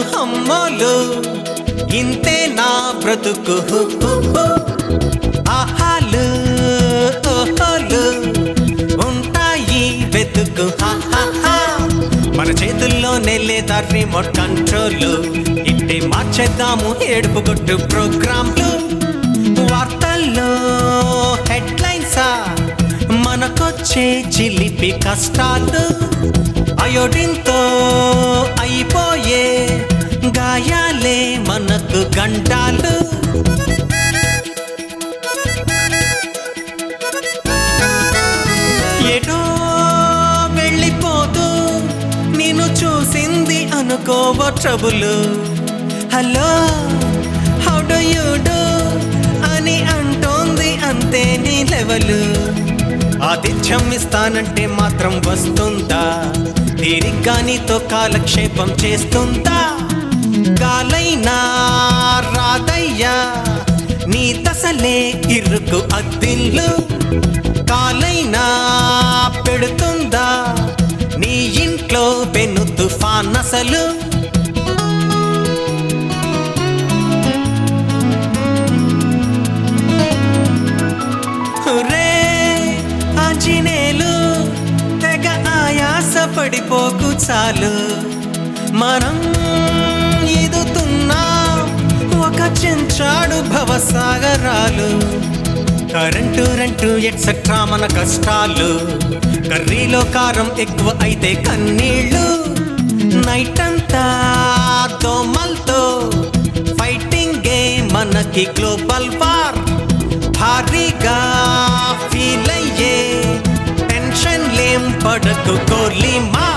అమ్మోలు ఇంతే నా బ్రతుకు హు, హు, హు. ఆహాలు ఓహోలు ఉంటాయి వెతుకు హా, హా, హా. మన చేతుల్లోనే లేదా రిమోట్ కంట్రోల్ ఇంటే మార్చేద్దాము ఏడుపు కొట్టు ప్రోగ్రాంలు వార్తల్లో హెడ్లైన్సా మనకొచ్చే చిలిపి కష్టాలు అయోడిన్తో అయిపోయే గాయాలే మనకు గంటాలు ఎటో వెళ్ళిపోతూ నేను చూసింది అనుకోవ trouble hello how do you do అని అంటోంది అంతే నీ లెవెల్ ఆతిథ్యం ఇస్తానంటే మాత్రం వస్తుందా తీరిగ్గా నీతో కాలక్షేపం చేస్తుందా గాలైనా రాదయ్యా నీ దశలే ఇరుకు అద్దిల్లు కాలైనా పెడుతుందా నీ ఇంట్లో పెను తుఫాన్ అసలు రే ఆంజనేయులు తెగ ఆయాస పడిపోకు చాలు మనం ఈదుతున్నాం ఒక చెంచాడు భవసాగరాలు కరెంటు రెంటు ఎక్సెట్రా మన కష్టాలు కర్రీలో కారం ఎక్కువ అయితే కన్నీళ్ళు నైట్ అంతా దోమల్తో ఫైటింగ్ గేమ్ మనకి గ్లోబల్ వార్ భారీగా ఫీల్ అయ్యే టెన్షన్ లేం పడకు కోర్లీ మా